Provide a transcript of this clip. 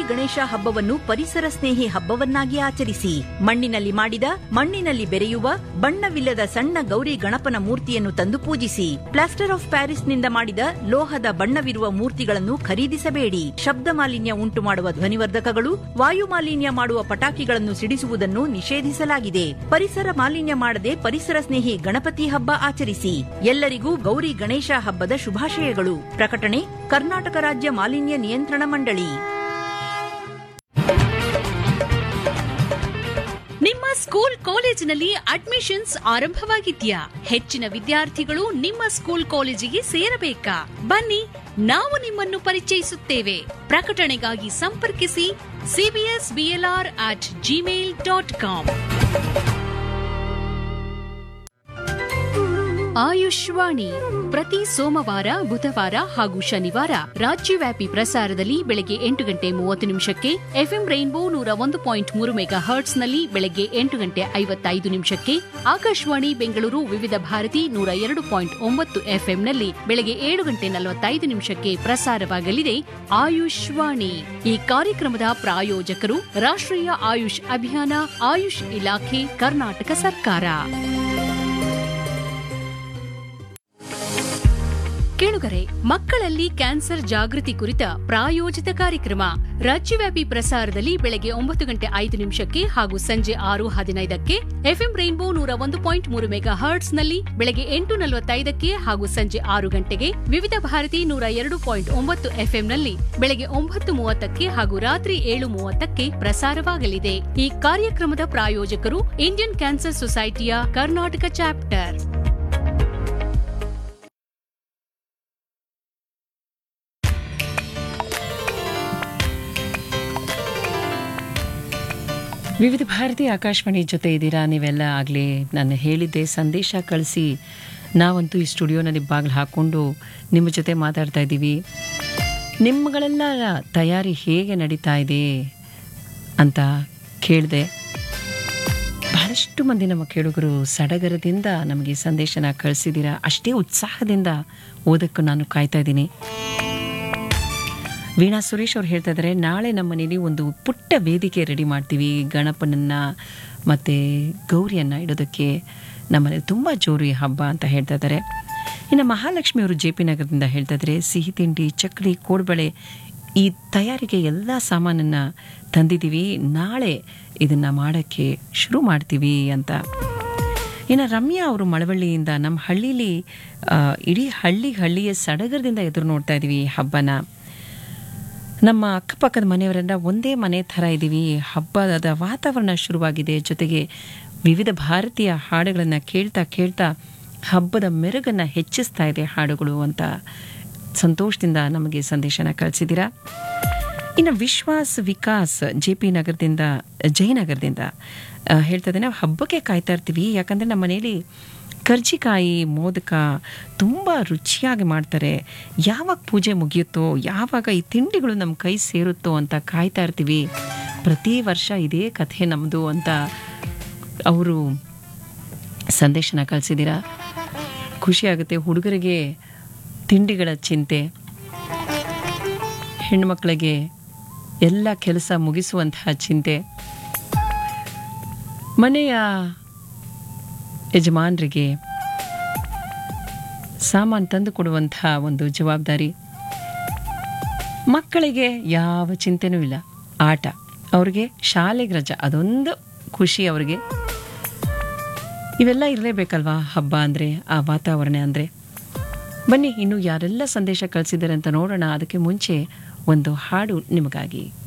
ಗಣೇಶ ಹಬ್ಬವನ್ನು ಪರಿಸರ ಸ್ನೇಹಿ ಹಬ್ಬವನ್ನಾಗಿ ಆಚರಿಸಿ ಮಣ್ಣಿನಲ್ಲಿ ಮಾಡಿದ ಮಣ್ಣಿನಲ್ಲಿ ಬೆರೆಯುವ ಬಣ್ಣವಿಲ್ಲದ ಸಣ್ಣ ಗೌರಿ ಗಣಪನ ಮೂರ್ತಿಯನ್ನು ತಂದು ಪೂಜಿಸಿ ಪ್ಲಾಸ್ಟರ್ ಆಫ್ ಪ್ಯಾರಿಸ್ನಿಂದ ಮಾಡಿದ ಲೋಹದ ಬಣ್ಣವಿರುವ ಮೂರ್ತಿಗಳನ್ನು ಖರೀದಿಸಬೇಡಿ ಶಬ್ದ ಮಾಲಿನ್ಯ ಉಂಟು ಮಾಡುವ ಧ್ವನಿವರ್ಧಕಗಳು ವಾಯು ಮಾಲಿನ್ಯ ಮಾಡುವ ಪಟಾಕಿಗಳನ್ನು ಸಿಡಿಸುವುದನ್ನು ನಿಷೇಧಿಸಲಾಗಿದೆ ಪರಿಸರ ಮಾಲಿನ್ಯ ಮಾಡದೆ ಪರಿಸರ ಸ್ನೇಹಿ ಗಣಪತಿ ಹಬ್ಬ ಆಚರಿಸಿ ಎಲ್ಲರಿಗೂ ಗೌರಿ ಗಣೇಶ ಹಬ್ಬದ ಶುಭಾಶಯಗಳು ಪ್ರಕಟಣೆ ಕರ್ನಾಟಕ ರಾಜ್ಯ ಮಾಲಿನ್ಯ ನಿಯಂತ್ರಣ ಮಂಡಳಿ ನಿಮ್ಮ ಸ್ಕೂಲ್ ಕಾಲೇಜಿನಲ್ಲಿ ಅಡ್ಮಿಷನ್ಸ್ ಆರಂಭವಾಗಿದ್ಯಾ ಹೆಚ್ಚಿನ ವಿದ್ಯಾರ್ಥಿಗಳು ನಿಮ್ಮ ಸ್ಕೂಲ್ ಕಾಲೇಜಿಗೆ ಸೇರಬೇಕಾ ಬನ್ನಿ ನಾವು ನಿಮ್ಮನ್ನು ಪರಿಚಯಿಸುತ್ತೇವೆ ಪ್ರಕಟಣೆಗಾಗಿ ಸಂಪರ್ಕಿಸಿ CBS BLR at Gmail dot com Ayushvani ಪ್ರತಿ ಸೋಮವಾರ ಬುಧವಾರ ಹಾಗೂ ಶನಿವಾರ ರಾಜ್ಯವ್ಯಾಪಿ ಪ್ರಸಾರದಲ್ಲಿ ಬೆಳಗ್ಗೆ ಎಂಟು ಗಂಟೆ ಮೂವತ್ತು ನಿಮಿಷಕ್ಕೆ ಎಫ್ಎಂ ರೈನ್ಬೋ ನೂರ ಒಂದು ಪಾಯಿಂಟ್ ಮೂರು ಮೆಗಾ ಹರ್ಟ್ಸ್ನಲ್ಲಿ ಬೆಳಗ್ಗೆ ಎಂಟು ಗಂಟೆ ಐವತ್ತೈದು ನಿಮಿಷಕ್ಕೆ ಆಕಾಶವಾಣಿ ಬೆಂಗಳೂರು ವಿವಿಧ ಭಾರತಿ ನೂರ ಎರಡು ಪಾಯಿಂಟ್ ಒಂಬತ್ತು ಎಫ್ಎಂನಲ್ಲಿ ಬೆಳಗ್ಗೆ ಏಳು ಗಂಟೆ ನಲವತ್ತೈದು ನಿಮಿಷಕ್ಕೆ ಪ್ರಸಾರವಾಗಲಿದೆ ಆಯುಷ್ವಾಣಿ ಈ ಕಾರ್ಯಕ್ರಮದ ಪ್ರಾಯೋಜಕರು ರಾಷ್ಟ್ರೀಯ ಆಯುಷ್ ಅಭಿಯಾನ ಆಯುಷ್ ಇಲಾಖೆ ಕರ್ನಾಟಕ ಸರ್ಕಾರ ಕೇಳುಗರೆ ಮಕ್ಕಳಲ್ಲಿ ಕ್ಯಾನ್ಸರ್ ಜಾಗೃತಿ ಕುರಿತ ಪ್ರಾಯೋಜಿತ ಕಾರ್ಯಕ್ರಮ ರಾಜ್ಯವ್ಯಾಪಿ ಪ್ರಸಾರದಲ್ಲಿ ಬೆಳಗ್ಗೆ ಒಂಬತ್ತು ಗಂಟೆ ಐದು ನಿಮಿಷಕ್ಕೆ ಹಾಗೂ ಸಂಜೆ ಆರು ಹದಿನೈದಕ್ಕೆ ಎಫ್ಎಂ ರೈನ್ಬೋ ನೂರ ಒಂದು ಪಾಯಿಂಟ್ ಮೂರು ಮೆಗಾ ಹರ್ಟ್ಸ್ನಲ್ಲಿ ಬೆಳಗ್ಗೆ ಎಂಟು ನಲವತ್ತೈದಕ್ಕೆ ಹಾಗೂ ಸಂಜೆ ಆರು ಗಂಟೆಗೆ ವಿವಿಧ ಭಾರತಿ ನೂರ ಎರಡು ಪಾಯಿಂಟ್ ಒಂಬತ್ತು ಎಫ್ಎಂನಲ್ಲಿ ಬೆಳಗ್ಗೆ ಒಂಬತ್ತು ಮೂವತ್ತಕ್ಕೆ ಹಾಗೂ ರಾತ್ರಿ ಏಳು ಮೂವತ್ತಕ್ಕೆ ಪ್ರಸಾರವಾಗಲಿದೆ ಈ ಕಾರ್ಯಕ್ರಮದ ಪ್ರಾಯೋಜಕರು ಇಂಡಿಯನ್ ಕ್ಯಾನ್ಸರ್ ಸೊಸೈಟಿಯ ಕರ್ನಾಟಕ ಚಾಪ್ಟರ್ ವಿವಿಧ ಭಾರತಿ ಆಕಾಶವಾಣಿ ಜೊತೆ ಇದ್ದೀರಾ ನೀವೆಲ್ಲ ಆಗಲೇ ನಾನು ಹೇಳಿದ್ದೆ ಸಂದೇಶ ಕಳಿಸಿ ನಾವಂತೂ ಈ ಸ್ಟುಡಿಯೋನಲ್ಲಿ ಬಾಗಿಲು ಹಾಕ್ಕೊಂಡು ನಿಮ್ಮ ಜೊತೆ ಮಾತಾಡ್ತಾ ಇದ್ದೀವಿ ನಿಮ್ಮಗಳೆಲ್ಲ ತಯಾರಿ ಹೇಗೆ ನಡೀತಾ ಇದೆ ಅಂತ ಕೇಳಿದೆ ಬಹಳಷ್ಟು ಮಂದಿ ನಮ್ಮ ಕೇಳುಗರು ಸಡಗರದಿಂದ ನಮಗೆ ಸಂದೇಶನ ಕಳಿಸಿದ್ದೀರಾ ಅಷ್ಟೇ ಉತ್ಸಾಹದಿಂದ ಓದಕ್ಕೂ ನಾನು ಕಾಯ್ತಾ ಇದ್ದೀನಿ ವೀಣಾ ಸುರೇಶ್ ಅವ್ರು ಹೇಳ್ತಾ ಇದ್ದಾರೆ ನಾಳೆ ನಮ್ಮ ಮನೇಲಿ ಒಂದು ಪುಟ್ಟ ವೇದಿಕೆ ರೆಡಿ ಮಾಡ್ತೀವಿ ಗಣಪನನ್ನು ಮತ್ತು ಗೌರಿಯನ್ನು ಇಡೋದಕ್ಕೆ ನಮ್ಮನೇಲಿ ತುಂಬ ಜೋರು ಈ ಹಬ್ಬ ಅಂತ ಹೇಳ್ತಾ ಇದ್ದಾರೆ ಇನ್ನು ಮಹಾಲಕ್ಷ್ಮಿ ಅವರು ಜೆ ಪಿ ನಗರದಿಂದ ಹೇಳ್ತಾ ಇದ್ದಾರೆ ಸಿಹಿ ತಿಂಡಿ ಚಕ್ಲಿ ಕೋಡ್ಬಳೆ ಈ ತಯಾರಿಗೆ ಎಲ್ಲ ಸಾಮಾನನ್ನು ತಂದಿದ್ದೀವಿ ನಾಳೆ ಇದನ್ನು ಮಾಡೋಕ್ಕೆ ಶುರು ಮಾಡ್ತೀವಿ ಅಂತ ಇನ್ನು ರಮ್ಯಾ ಅವರು ಮಳವಳ್ಳಿಯಿಂದ ನಮ್ಮ ಹಳ್ಳೀಲಿ ಆ, ಇಡೀ ಹಳ್ಳಿ ಹಳ್ಳಿಯ ಸಡಗರದಿಂದ ಎದುರು ನೋಡ್ತಾ ಇದ್ದೀವಿ ಈ ಹಬ್ಬನ ನಮ್ಮ ಅಕ್ಕಪಕ್ಕದ ಮನೆಯವರೆಲ್ಲ ಒಂದೇ ಮನೆ ಥರ ಇದ್ದೀವಿ ಹಬ್ಬದ ವಾತಾವರಣ ಶುರುವಾಗಿದೆ ಜೊತೆಗೆ ವಿವಿಧ ಭಾರತೀಯ ಹಾಡುಗಳನ್ನು ಕೇಳ್ತಾ ಕೇಳ್ತಾ ಹಬ್ಬದ ಮೆರುಗನ್ನು ಹೆಚ್ಚಿಸ್ತಾ ಇದೆ ಹಾಡುಗಳು ಅಂತ ಸಂತೋಷದಿಂದ ನಮಗೆ ಸಂದೇಶನ ಕಳಿಸಿದ್ದೀರಾ ಇನ್ನು ವಿಶ್ವಾಸ್ ವಿಕಾಸ್ ಜೆ ಪಿ ನಗರದಿಂದ ಜಯನಗರದಿಂದ ಆ, ಹೇಳ್ತಾ ಇದ್ದೇನೆ ನಾವು ಹಬ್ಬಕ್ಕೆ ಕಾಯ್ತಾ ಇರ್ತೀವಿ ಯಾಕಂದರೆ ನಮ್ಮ ಮನೇಲಿ ಕರ್ಜಿಕಾಯಿ ಮೋದಕ ತುಂಬ ರುಚಿಯಾಗಿ ಮಾಡ್ತಾರೆ ಯಾವಾಗ ಪೂಜೆ ಮುಗಿಯುತ್ತೋ ಯಾವಾಗ ಈ ತಿಂಡಿಗಳು ನಮ್ಮ ಕೈ ಸೇರುತ್ತೋ ಅಂತ ಕಾಯ್ತಾ ಇರ್ತೀವಿ ಪ್ರತಿ ವರ್ಷ ಇದೇ ಕಥೆ ನಮ್ಮದು ಅಂತ ಅವರು ಸಂದೇಶನ ಕಳಿಸಿದ್ದೀರಾ ಖುಷಿಯಾಗುತ್ತೆ ಹುಡುಗರಿಗೆ ತಿಂಡಿಗಳ ಚಿಂತೆ ಹೆಣ್ಮಕ್ಳಿಗೆ ಎಲ್ಲ ಕೆಲಸ ಮುಗಿಸುವಂತಹ ಚಿಂತೆ ಮನೆಯ ಯಜಮಾನರಿಗೆ ಸಾಮಾನು ತಂದು ಕೊಡುವಂತಹ ಒಂದು ಜವಾಬ್ದಾರಿ ಮಕ್ಕಳಿಗೆ ಯಾವ ಚಿಂತೆನೂ ಇಲ್ಲ ಆಟ ಅವ್ರಿಗೆ ಶಾಲೆಗೆ ರಜಾ ಅದೊಂದು ಖುಷಿ ಅವ್ರಿಗೆ ಇವೆಲ್ಲ ಇರಲೇಬೇಕಲ್ವಾ ಹಬ್ಬ ಅಂದರೆ ಆ ವಾತಾವರಣ ಅಂದರೆ ಬನ್ನಿ ಇನ್ನು ಯಾರೆಲ್ಲ ಸಂದೇಶ ಕಳಿಸಿದ್ದಾರೆ ಅಂತ ನೋಡೋಣ ಅದಕ್ಕೆ ಮುಂಚೆ ಒಂದು ಹಾಡು ನಿಮಗಾಗಿ